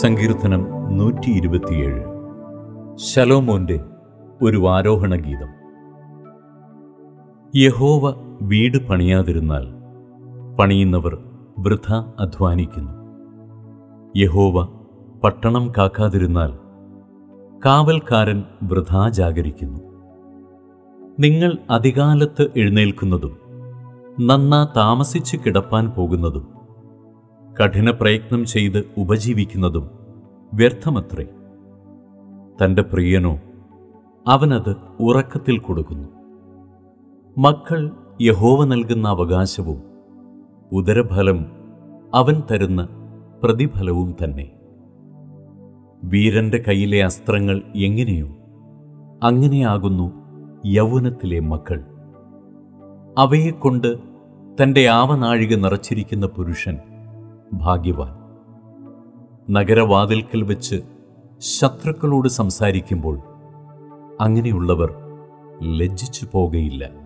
സങ്കീർത്തനം നൂറ്റി ഇരുപത്തിയേഴ് ശലോമോന്റെ ഒരു ആരോഹണ ഗീതം യഹോവ വീട് പണിയാതിരുന്നാൽ പണിയുന്നവർ വൃഥ അധ്വാനിക്കുന്നു യഹോവ പട്ടണം കാക്കാതിരുന്നാൽ കാവൽക്കാരൻ വൃഥാ ജാഗരിക്കുന്നു നിങ്ങൾ അധികാലത്ത് എഴുന്നേൽക്കുന്നതും നന്നാ താമസിച്ച് കിടപ്പാൻ പോകുന്നതും കഠിന പ്രയത്നം ചെയ്ത് ഉപജീവിക്കുന്നതും വ്യർത്ഥമത്രേ തൻ്റെ പ്രിയനോ അവനത് ഉറക്കത്തിൽ കൊടുക്കുന്നു മക്കൾ യഹോവ നൽകുന്ന അവകാശവും ഉദരഫലം അവൻ തരുന്ന പ്രതിഫലവും തന്നെ വീരന്റെ കയ്യിലെ അസ്ത്രങ്ങൾ എങ്ങനെയോ അങ്ങനെയാകുന്നു യൗവനത്തിലെ മക്കൾ അവയെക്കൊണ്ട് തൻ്റെ ആവനാഴിക നിറച്ചിരിക്കുന്ന പുരുഷൻ ഭാഗ്യവാൻ നഗരവാതിൽക്കൽ വെച്ച് ശത്രുക്കളോട് സംസാരിക്കുമ്പോൾ അങ്ങനെയുള്ളവർ ലജ്ജിച്ചു പോകയില്ല